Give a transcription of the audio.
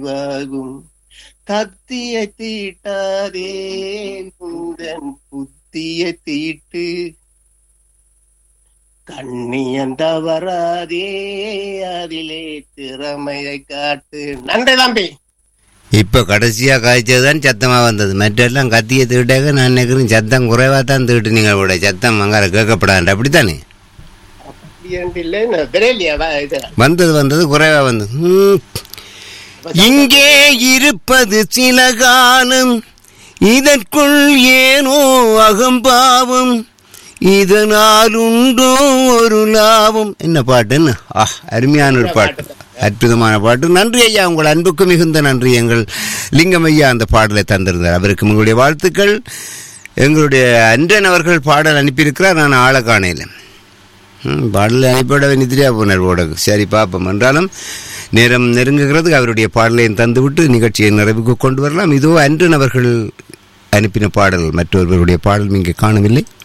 ஆகும் கத்தியை தீட்டாதே உந்தன் புத்தியை தீட்டு கண்ணியம் தவறாதே அதிலே திறமையை காட்டு நன்றி தம்பி இப்போ கடைசியாக காய்ச்சது தான் சத்தமாக வந்தது மற்றெல்லாம் கத்தியை தீட்டாக்க நான் நினைக்கிறேன் சத்தம் குறைவாக தான் தீட்டு நீங்கள் கூட சத்தம் அங்கே கேட்கப்படாது அப்படித்தானே அப்படி என்று இல்லை நான் தெரியலையா வா, இது வந்தது வந்தது குறைவாக வந்தது ம். இங்கே இருப்பது சில காலம் இதற்குள் ஏனோ அகம்பாவம் இதனால் உண்டோ ஒரு லாபம் என்ன பாட்டு என்ன ஆ அருமையான ஒரு பாட்டு அற்புதமான பாட்டு நன்றி ஐயா உங்கள் அன்புக்கு மிகுந்த நன்றி எங்கள் லிங்கம் ஐயா அந்த பாடலை தந்திருந்தார் அவருக்கு உங்களுடைய வாழ்த்துக்கள் எங்களுடைய அன்றன் அவர்கள் பாடல் அனுப்பியிருக்கிறார் நான் ஆளை காணையில் ம், பாடலை அனுப்பிவிட நிதிரியா போனார் போட சரி பார்ப்போம் என்றாலும் நேரம் நெருங்குகிறது அவருடைய பாடலையும் தந்துவிட்டு நிகழ்ச்சியை நிறைவுக்கு கொண்டு வரலாம் இதோ அன்றன் அவர்கள் அனுப்பின பாடல் மற்றொருவருடைய பாடல் இங்கே காணவில்லை